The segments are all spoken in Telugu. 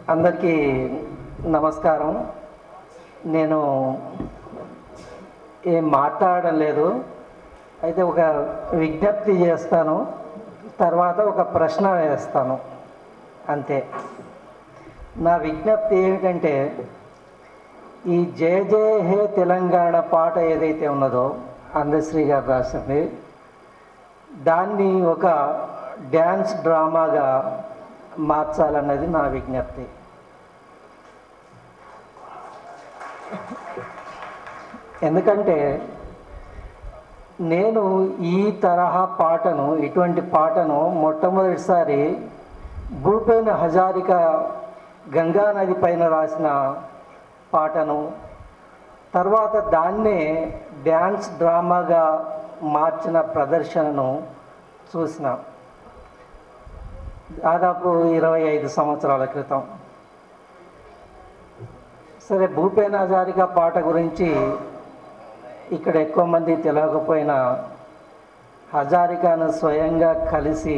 అందరికీ నమస్కారం నేను ఏం మాట్లాడడం లేదు అయితే ఒక విజ్ఞప్తి చేస్తాను తర్వాత ఒక ప్రశ్న వేస్తాను అంతే నా విజ్ఞప్తి ఏమిటంటే ఈ జయ జయ హే తెలంగాణ పాట ఏదైతే ఉన్నదో అందశ్రీ గారు రాసింది దాన్ని ఒక డ్యాన్స్ డ్రామాగా మార్చాలన్నది నా విజ్ఞప్తి ఎందుకంటే నేను ఈ తరహా పాటను ఇటువంటి పాటను మొట్టమొదటిసారి భూపేన్ హజారిక గంగా నది పైన రాసిన పాటను తర్వాత దాన్నే డ్యాన్స్ డ్రామాగా మార్చిన ప్రదర్శనను చూసిన దాదాపు ఇరవై ఐదు సంవత్సరాల క్రితం సరే భూపేన్ హజారిక పాట గురించి ఇక్కడ ఎక్కువ మంది తెలియకపోయినా హజారికాను స్వయంగా కలిసి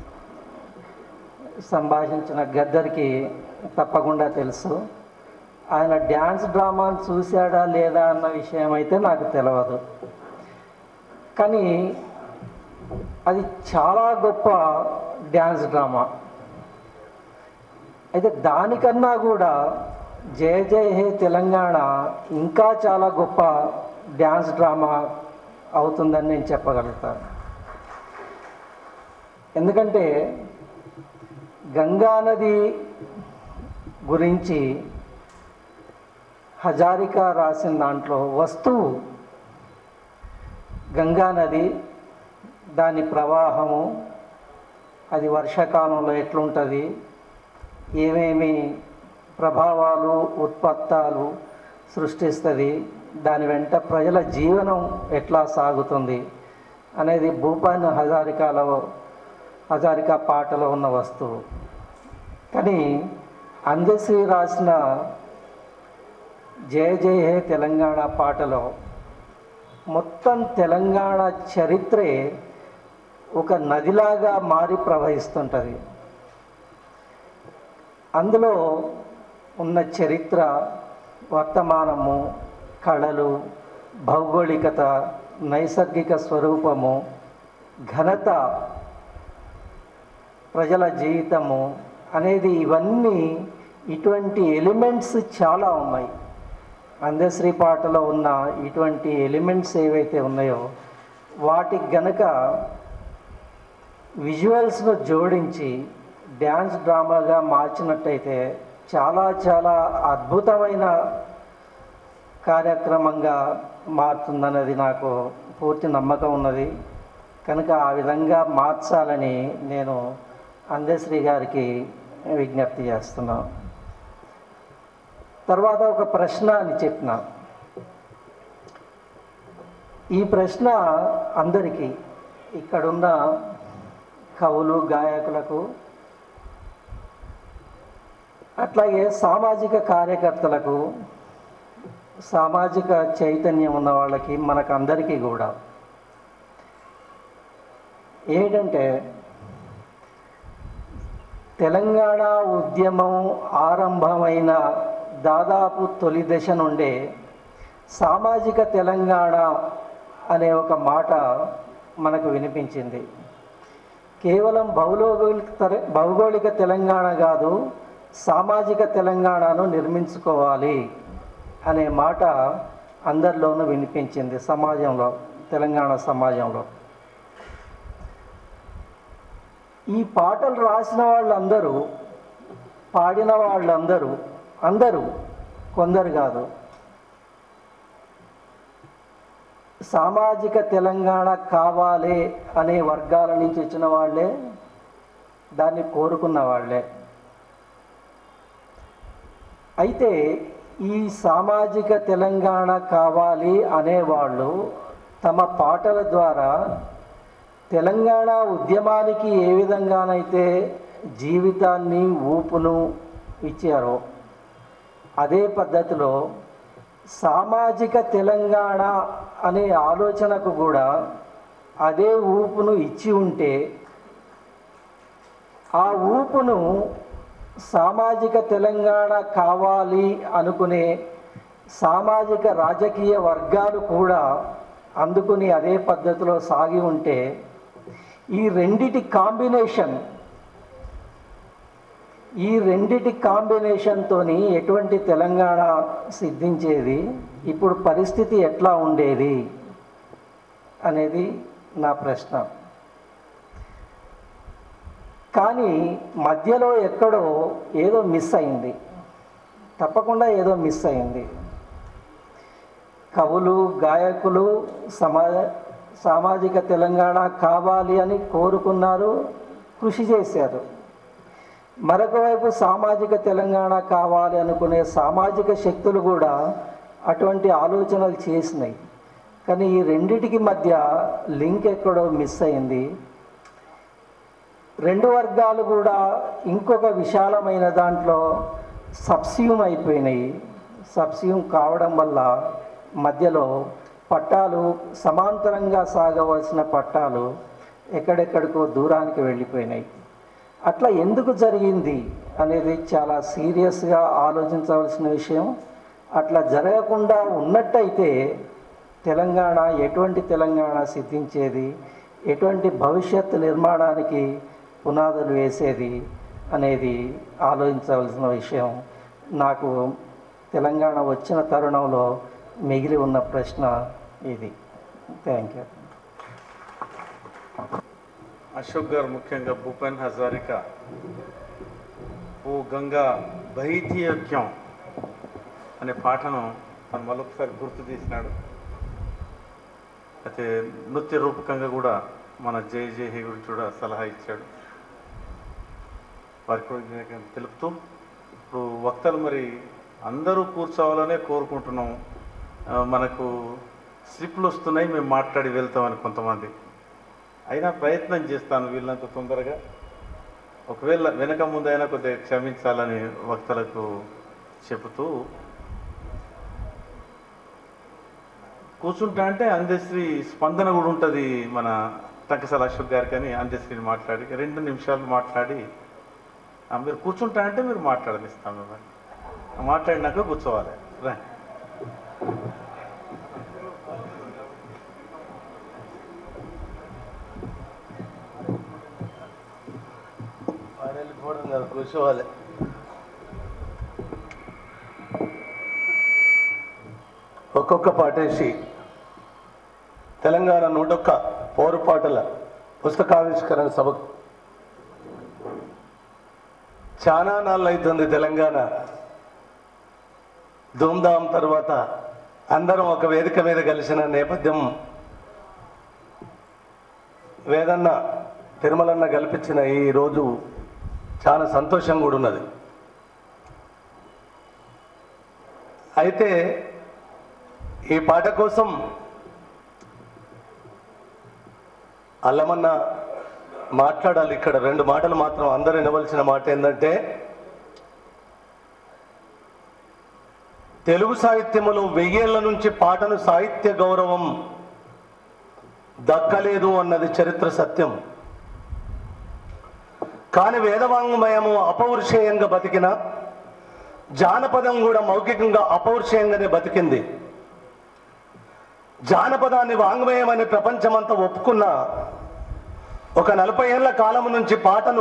సంభాషించిన గద్దరికి తప్పకుండా తెలుసు ఆయన డ్యాన్స్ డ్రామాను చూశాడా లేదా అన్న విషయం అయితే నాకు తెలియదు కానీ అది చాలా గొప్ప డ్యాన్స్ డ్రామా అయితే దానికన్నా కూడా జయ జయ హే తెలంగాణ ఇంకా చాలా గొప్ప డ్యాన్స్ డ్రామా అవుతుందని నేను చెప్పగలుగుతాను ఎందుకంటే గంగా నది గురించి హజారిక రాసిన దాంట్లో వస్తువు గంగా నది దాని ప్రవాహము అది వర్షాకాలంలో ఎట్లుంటుంది ఏమేమి ప్రభావాలు ఉత్పత్తాలు సృష్టిస్తుంది దాని వెంట ప్రజల జీవనం ఎట్లా సాగుతుంది అనేది భూపాన్ హజారికాలో హజారికా పాటలో ఉన్న వస్తువు కానీ అందశ్రీ రాసిన జయ జయ హే తెలంగాణ పాటలో మొత్తం తెలంగాణ చరిత్రే ఒక నదిలాగా మారి ప్రవహిస్తుంటుంది అందులో ఉన్న చరిత్ర వర్తమానము కళలు భౌగోళికత నైసర్గిక స్వరూపము ఘనత ప్రజల జీవితము అనేది ఇవన్నీ ఇటువంటి ఎలిమెంట్స్ చాలా ఉన్నాయి అందశ్రీ పాటలో ఉన్న ఇటువంటి ఎలిమెంట్స్ ఏవైతే ఉన్నాయో వాటికి గనక విజువల్స్ను జోడించి డ్యాన్స్ డ్రామాగా మార్చినట్టయితే చాలా చాలా అద్భుతమైన కార్యక్రమంగా మారుతుందన్నది నాకు పూర్తి నమ్మకం ఉన్నది కనుక ఆ విధంగా మార్చాలని నేను అందశ్రీ గారికి విజ్ఞప్తి చేస్తున్నాను తర్వాత ఒక ప్రశ్న అని చెప్పిన ఈ ప్రశ్న అందరికీ ఇక్కడున్న కవులు గాయకులకు అట్లాగే సామాజిక కార్యకర్తలకు సామాజిక చైతన్యం ఉన్న వాళ్ళకి మనకందరికీ కూడా ఏంటంటే తెలంగాణ ఉద్యమం ఆరంభమైన దాదాపు తొలి దశ నుండే సామాజిక తెలంగాణ అనే ఒక మాట మనకు వినిపించింది కేవలం భౌగోళిక తెల- భౌగోళిక తెలంగాణ కాదు సామాజిక తెలంగాణను నిర్మించుకోవాలి అనే మాట అందరిలోనూ వినిపించింది సమాజంలో తెలంగాణ సమాజంలో ఈ పాటలు రాసిన వాళ్ళందరూ పాడిన వాళ్ళందరూ అందరూ కొందరు కాదు సామాజిక తెలంగాణ కావాలి అనే వర్గాల నుంచి వచ్చిన వాళ్ళే దాన్ని కోరుకున్న వాళ్ళే అయితే ఈ సామాజిక తెలంగాణ కావాలి అనేవాళ్ళు తమ పాటల ద్వారా తెలంగాణ ఉద్యమానికి ఏ విధంగానైతే జీవితాన్ని ఊపును ఇచ్చారో అదే పద్ధతిలో సామాజిక తెలంగాణ అనే ఆలోచనకు కూడా అదే ఊపును ఇచ్చి ఉంటే ఆ ఊపును సామాజిక తెలంగాణ కావాలి అనుకునే సామాజిక రాజకీయ వర్గాలు కూడా అందుకుని అదే పద్ధతిలో సాగి ఉంటే ఈ రెండిటి కాంబినేషన్ ఈ రెండిటి కాంబినేషన్తో ఎటువంటి తెలంగాణ సిద్ధించేది ఇప్పుడు పరిస్థితి ఎట్లా ఉండేది అనేది నా ప్రశ్న కానీ మధ్యలో ఎక్కడో ఏదో మిస్ అయింది తప్పకుండా ఏదో మిస్ అయింది కవులు గాయకులు సమా సామాజిక తెలంగాణ కావాలి అని కోరుకున్నారు కృషి చేశారు మరొక వైపు సామాజిక తెలంగాణ కావాలి అనుకునే సామాజిక శక్తులు కూడా అటువంటి ఆలోచనలు చేసినాయి కానీ ఈ రెండిటికి మధ్య లింక్ ఎక్కడో మిస్ అయింది రెండు వర్గాలు కూడా ఇంకొక విశాలమైన దాంట్లో సబ్స్యూమ్ అయిపోయినాయి సబ్స్యూమ్ కావడం వల్ల మధ్యలో పట్టాలు సమాంతరంగా సాగవలసిన పట్టాలు ఎక్కడెక్కడికో దూరానికి వెళ్ళిపోయినాయి అట్లా ఎందుకు జరిగింది అనేది చాలా సీరియస్గా ఆలోచించవలసిన విషయం అట్లా జరగకుండా ఉన్నట్టయితే తెలంగాణ ఎటువంటి తెలంగాణ సిద్ధించేది ఎటువంటి భవిష్యత్ నిర్మాణానికి పునాదులు వేసేది అనేది ఆలోచించవలసిన విషయం నాకు తెలంగాణ వచ్చిన తరుణంలో మిగిలి ఉన్న ప్రశ్న ఇది థ్యాంక్ యూ అశోక్ గారు ముఖ్యంగా భూపెన్ హజారికా ఓ గంగా బహితీయోగ్యం అనే పాటను తను మరొకసారి గుర్తు తీసినాడు అయితే నృత్య రూపకంగా కూడా మన జయ జయ హే గురించి కూడా సలహా ఇచ్చాడు వారికి కూడా కృతజ్ఞతలు తెలుపుతూ ఇప్పుడు వక్తలు మరి అందరూ కూర్చోవాలనే కోరుకుంటున్నాం ఆ, మనకు స్లిప్లు వస్తున్నాయి మేము మాట్లాడి వెళ్తామని కొంతమంది అయినా ప్రయత్నం చేస్తాను వీళ్ళంత తొందరగా ఒకవేళ వెనక ముందైనా కొద్దిగా క్షమించాలని వక్తలకు చెబుతూ కూర్చుంటా అంటే అందశ్రీ స్పందన కూడా ఉంటుంది మన టంకసాల అశోక్ గారికి అని అందశ్రీని మాట్లాడి రెండు నిమిషాలు మాట్లాడి "ఆ, మీరు కూర్చుంటా అంటే మీరు మాట్లాడనిస్తాం మిమ్మల్ని మాట్లాడినాక కూర్చోవాలి రా ఆయన వెళ్ళిపోవడం కాదు కూర్చోవాలి ఒక్కొక్క పాటేసి తెలంగాణ నూటొక్క పౌరపాటల పుస్తకావిష్కరణ సభ చాలా నాళ్ళు అవుతుంది తెలంగాణ ధూమ్ధాం తర్వాత అందరం ఒక వేదిక మీద కలిసిన నేపథ్యం వేదన్న తిరుమలన్న కల్పించిన ఈ రోజు చాలా సంతోషం కూడా ఉన్నది అయితే ఈ పాట కోసం అల్లమన్న మాట్లాడాలి ఇక్కడ రెండు మాటలు మాత్రం అందరూ వినవలసిన మాట ఏంటంటే తెలుగు సాహిత్యములో వెయ్యేళ్ల నుంచి పాటను సాహిత్య గౌరవం దక్కలేదు అన్నది చరిత్ర సత్యం కానీ వేదవాంగ్మయము అపౌరుషేయంగా బతికిన జానపదం కూడా మౌఖికంగా అపౌరుషేయంగానే బతికింది జానపదాన్ని వాంగ్మయం అని ప్రపంచమంతా ఒప్పుకున్న ఒక నలభై ఏళ్ల కాలం నుంచి పాటను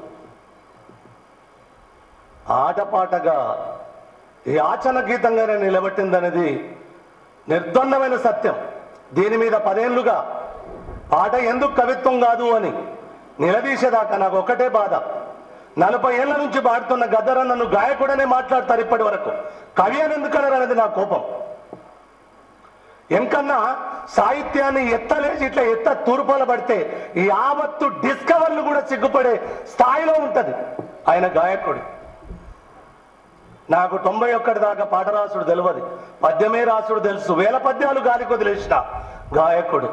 ఆటపాటగా యాచన గీతంగానే నిలబెట్టిందనేది నిర్ద్వందమైన సత్యం దీని మీద పదేళ్లుగా పాట ఎందుకు కవిత్వం కాదు అని నిలదీసేదాకా నాకు ఒకటే బాధ నలభై ఏళ్ల నుంచి పాడుతున్న గద్దర నన్ను గాయకుడనే మాట్లాడతారు ఇప్పటి వరకు కవి అని ఎందుకన్నారు అనేది నా కోపం ఎంకన్నా సాహిత్యాన్ని ఎత్తలేసి ఇట్లా ఎత్త తూర్పాల పడితే యావత్తు డిస్కవర్లు కూడా సిగ్గుపడే స్థాయిలో ఉంటది ఆయన గాయకుడు నాకు తొంభై ఒక్కటి దాకా పాట రాసుడు తెలియదు పద్యమే రాసుడు తెలుసు వేల పద్యాలు గాలికి వదిలేసిన గాయకుడు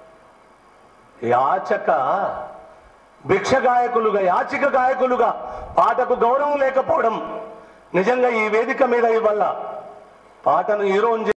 యాచక భిక్ష గాయకులుగా యాచిక గాయకులుగా పాటకు గౌరవం లేకపోవడం నిజంగా ఈ వేదిక మీద ఇవల్ల పాటను హీరోన్